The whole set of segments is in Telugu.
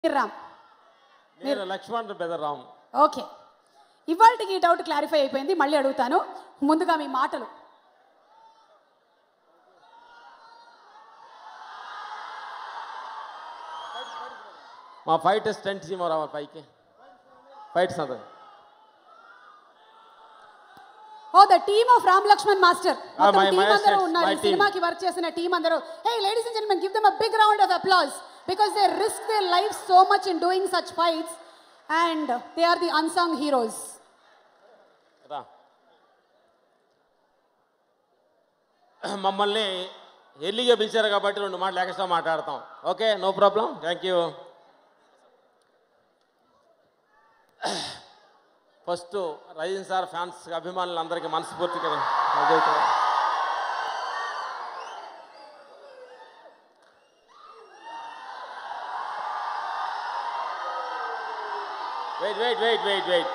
రామ్ నేను లక్ష్మణ్ బెదర్రామ్ ఓకే ఇవాళకి ఈ డౌట్ క్లారిఫై అయిపోయింది మళ్ళీ అడుగుతాను ముందుగా మీ మాటలు మా ఫైట్ స్టంట్ సీమారావు పైకి ఫైట్ సదర్ oh the team of Ram Lakshman master Ah, my- team my అందరూ assets, ఉన్నారు my ఈ team. సినిమాకి వర్క్ చేసిన టీం అందరూ hey ladies and gentlemen give them a big round of applause because they risk their life so much in doing such fights and they are the unsung heroes రా మమ్మల్ని ఎర్లీగా పిలిచారు కాబట్టి రెండు మాటలు ఎక్స్ట్రా మాట్లాడతాం okay no problem thank you first Rajini sir fans అభిమానులందరికీ మనస్ఫూర్తిగా అదైతే wait wait wait wait wait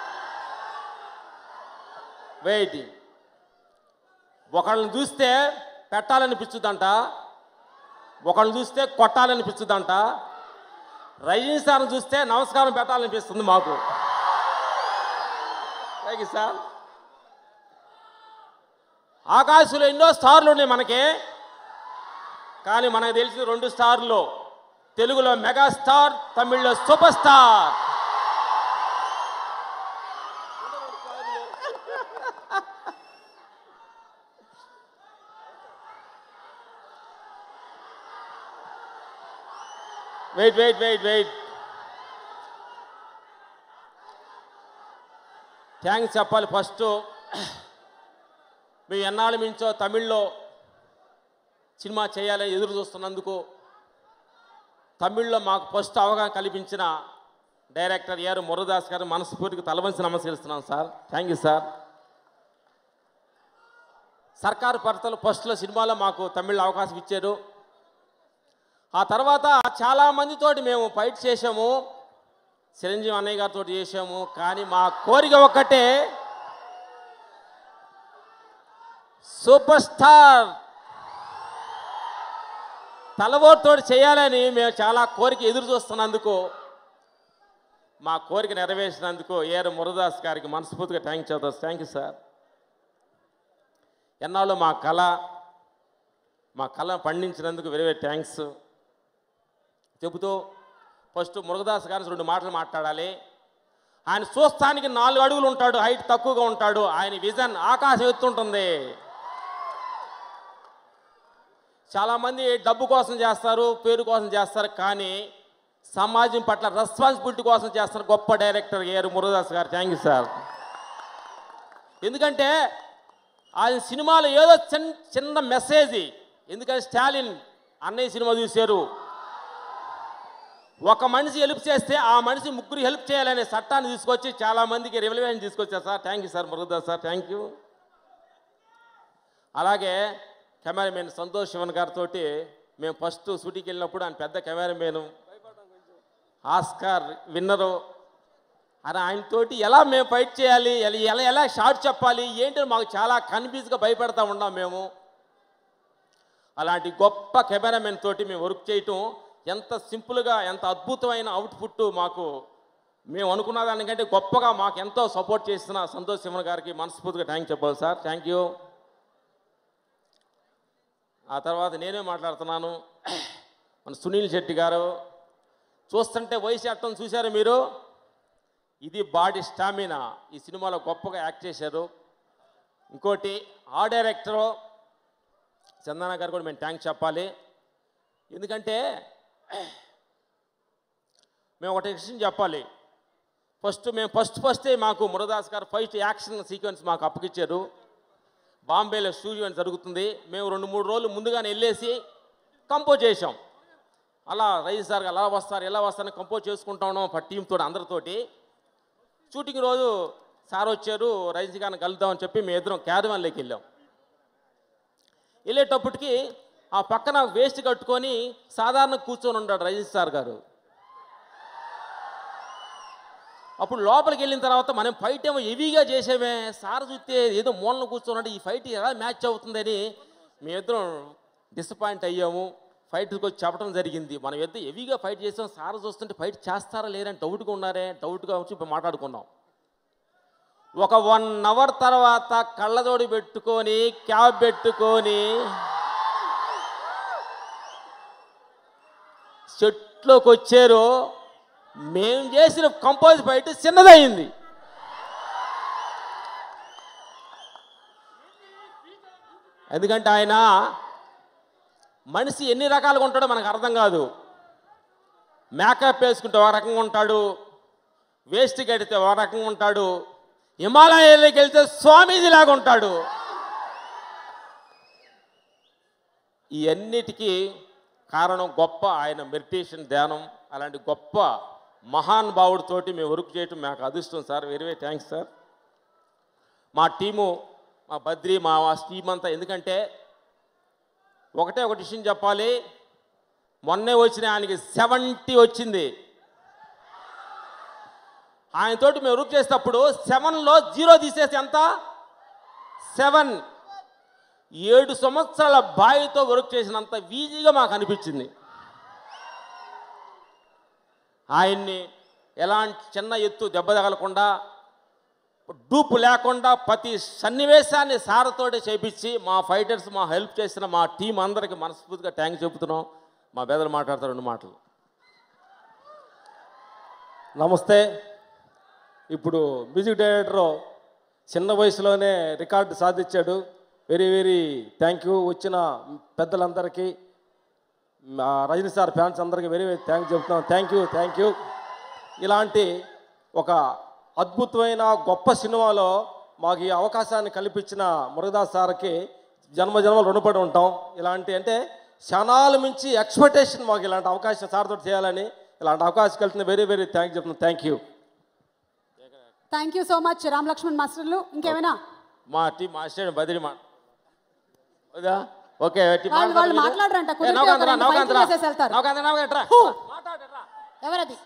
wait ఒకళ్ళని చూస్తే పెట్టాలనిపించుదంట ఒకళ్ళని చూస్తే కొట్టాలనిపించుదంట రజనీ సార్ని చూస్తే నమస్కారం పెట్టాలనిపిస్తుంది మాకు థ్యాంక్ యూ సార్ ఆకాశంలో ఎన్నో స్టార్లు ఉన్నాయి మనకి కానీ మనకు తెలిసిన రెండు స్టార్లు తెలుగులో మెగా స్టార్ తమిళ్లో super star wait wait wait wait thanks చెప్పాలి ఫస్ట్ మేము ఎన్నాళ్ళ మించో తమిళ్లో సినిమా చేయాలని ఎదురు చూస్తున్నందుకు తమిళ్లో మాకు ఫస్ట్ అవగాహన కల్పించిన డైరెక్టర్ ఏఆర్ మురదాస్ గారు మనస్ఫూర్తిగా తలవంచి నమస్కరిస్తున్నాను సార్ థ్యాంక్ యూ సార్ సర్కారు భర్తలు ఫస్ట్లో సినిమాలో మాకు తమిళ అవకాశం ఇచ్చారు ఆ తర్వాత చాలా మందితోటి మేము ఫైట్ చేసాము చిరంజీవి అన్నయ్య గారితో చేసాము కానీ మా కోరిక ఒక్కటే సూపర్ స్టార్ తలబోటుతో చేయాలని మేము చాలా కోరిక ఎదురు చూస్తున్నందుకు మా కోరిక నెరవేర్చినందుకు ఏఆర్ మురదాస్ గారికి మనస్ఫూర్తిగా థ్యాంక్ చెబుతాం థ్యాంక్ యూ సార్ ఎన్నాళ్ళు మా కళ మా కళ పండించినందుకు వెరీ వెరీ థ్యాంక్స్ చెబుతూ ఫస్ట్ మురుగదాస్ గారి రెండు మాటలు మాట్లాడాలి ఆయన చూస్తానికి నాలుగు అడుగులు ఉంటాడు హైట్ తక్కువగా ఉంటాడు ఆయన విజన్ ఆకాశం ఎత్తుంటుంది చాలామంది డబ్బు కోసం చేస్తారు పేరు కోసం చేస్తారు కానీ సమాజం పట్ల రెస్పాన్సిబిలిటీ కోసం చేస్తారు గొప్ప డైరెక్టర్ ఏఆర్ మురుగదాస్ గారు థ్యాంక్ యూ సార్ ఎందుకంటే ఆయన సినిమాలో ఏదో చిన్న చిన్న మెసేజ్ ఎందుకంటే స్టాలిన్ అన్నయ్య సినిమా చూశారు ఒక మనిషి హెల్ప్ చేస్తే ఆ మనిషి ముగ్గురు హెల్ప్ చేయాలనే చట్టాన్ని తీసుకొచ్చి చాలా మందికి రెవల్యూషన్ తీసుకొచ్చారు sir thank you sir Murugadoss sir thank you అలాగే కెమెరామెన్ సంతోష్ శివన్ గారితో మేము ఫస్ట్ షూటింగ్కి వెళ్ళినప్పుడు ఆయన పెద్ద కెమెరామెన్ ఆస్కార్ విన్నరు అని ఆయనతోటి ఎలా మేము ఫైట్ చేయాలి ఎలా ఎలా ఎలా షార్ట్ చెప్పాలి ఏంటో మాకు చాలా కన్ఫ్యూజ్గా భయపడతా ఉన్నాం మేము అలాంటి గొప్ప కెమెరామెన్ తోటి మేము వర్క్ చేయటం ఎంత సింపుల్గా ఎంత అద్భుతమైన అవుట్పుట్ మాకు మేము అనుకున్న దానికంటే గొప్పగా మాకు ఎంతో సపోర్ట్ చేసిన సంతోష్ సిమన్ గారికి మనస్ఫూర్తిగా థ్యాంక్ చెప్పాలి సార్ థ్యాంక్ యూ ఆ తర్వాత నేనే మాట్లాడుతున్నాను మన సునీల్ శెట్టి గారు చూస్తుంటే వయసు చట్టం చూశారు మీరు ఇది బాడీ స్టామినా ఈ సినిమాలో గొప్పగా యాక్ట్ చేశారు ఇంకోటి ఆ డైరెక్టరు చందన గారు కూడా మేము థ్యాంక్స్ చెప్పాలి ఎందుకంటే మేము ఒకటి విషయం చెప్పాలి ఫస్ట్ మేము ఫస్ట్ ఫస్టే మాకు మురదాస్ గారు ఫస్ట్ యాక్షన్ సీక్వెన్స్ మాకు అప్పగిచ్చారు బాంబేలో స్టూడియో అని జరుగుతుంది మేము రెండు మూడు రోజులు ముందుగానే వెళ్ళేసి కంపోజ్ చేసాం అలా రైస్ సార్ అలా వస్తారు ఎలా వస్తారని కంపోజ్ చేసుకుంటా ఉన్నాం టీంతో అందరితోటి షూటింగ్ రోజు సార్ వచ్చారు రైస్ గారిని కలుద్దామని చెప్పి మేము ఇద్దరం క్యారవాన్లోకి వెళ్ళాం వెళ్ళేటప్పటికి ఆ పక్కన వేస్ట్ కట్టుకొని సాధారణ కూర్చొని ఉంటాడు రజనీ సార్ గారు అప్పుడు లోపలికి వెళ్ళిన తర్వాత మనం ఫైట్ ఏమో హెవీగా చేసామే సార్ చూస్తే ఏదో మూలన కూర్చున్నాడు ఈ ఫైట్ ఎలా మ్యాచ్ అవుతుందని మేమిద్దరం డిసప్పాయింట్ అయ్యాము ఫైట్కి వచ్చి చెప్పడం జరిగింది మనం ఎంత హెవీగా ఫైట్ చేసాం సార్ చూస్తుంటే ఫైట్ చేస్తారా లేరని డౌట్గా ఉన్నారే డౌట్గా వచ్చి ఇప్పుడు మాట్లాడుకున్నాం ఒక వన్ అవర్ తర్వాత కళ్ళజోడి పెట్టుకొని క్యాబ్ పెట్టుకొని చెట్లోకి వచ్చారు మేము చేసిన కంపోజ్ ఫైట్ చిన్నదయింది ఎందుకంటే ఆయన మనిషి ఎన్ని రకాలుగా ఉంటాడో మనకు అర్థం కాదు మేకప్ వేసుకుంటే ఒక రకంగా ఉంటాడు వేస్ట్ కడితే ఒక రకంగా ఉంటాడు హిమాలయాలకు వెళ్తే స్వామీజీలాగా ఉంటాడు ఇవన్నిటికీ కారణం గొప్ప ఆయన మెడిటేషన్ ధ్యానం అలాంటి గొప్ప మహాన్ భావుడితోటి మేము వర్క్ చేయటం మాకు అదృష్టం sir very very thanks sir మా టీము మా బద్రి మా టీం అంతా ఎందుకంటే ఒకటే ఒక విషయం చెప్పాలి మొన్నే వచ్చిన ఆయనకి సెవెంటీ వచ్చింది ఆయనతోటి మేము వర్క్ చేసేటప్పుడు సెవెన్లో జీరో తీసేసి ఎంత సెవెన్ ఏడు సంవత్సరాల బాయితో వర్క్ చేసినంత ఈజీగా మాకు అనిపించింది ఆయన్ని ఎలాంటి చిన్న ఎత్తు దెబ్బ తగలకుండా డూపు లేకుండా ప్రతి సన్నివేశాన్ని సారతోటి చేపించి మా ఫైటర్స్ మా హెల్ప్ చేసిన మా టీం అందరికీ మనస్ఫూర్తిగా థ్యాంక్ చెబుతున్నాం మా బెదలు మాట్లాడతారు రెండు మాటలు నమస్తే ఇప్పుడు మ్యూజిక్ డైరెక్టర్ చిన్న వయసులోనే రికార్డు సాధించాడు వెరీ వెరీ థ్యాంక్ యూ వచ్చిన పెద్దలందరికీ మా రజనీ సార్ ఫ్యాన్స్ అందరికీ వెరీ వెరీ థ్యాంక్ చెప్తున్నాం థ్యాంక్ యూ థ్యాంక్ యూ ఇలాంటి ఒక అద్భుతమైన గొప్ప సినిమాలో మాకు ఈ అవకాశాన్ని కల్పించిన మురుగదాస్ సార్కి జన్మ జన్మలు రుణపడి ఉంటాం ఇలాంటి అంటే క్షణాల మించి ఎక్స్పెక్టేషన్ మాకు ఇలాంటి అవకాశం సార్తో చేయాలని ఇలాంటి అవకాశం కలిసిన వెరీ వెరీ థ్యాంక్ చెప్తున్నాం thank you thank you so much Ram Lakshman మాస్టర్లు ఇంకేమైనా మా టీం మాస్టర్ బదిరి మా వదా ఓకే టీం వాళ్ళు- వాళ్ళు మాట్లాడతారు మీరు? మాట్లాడరంట, ఏ, కుదిరితే నౌకాంతరా, ఒక రెండు నౌకాంతరా. ఫైట్లు చేసేసి వెళ్తారు. నౌకాంతరా, నౌకాంతరా. హూ. మాట్లాడరా. ఎవరది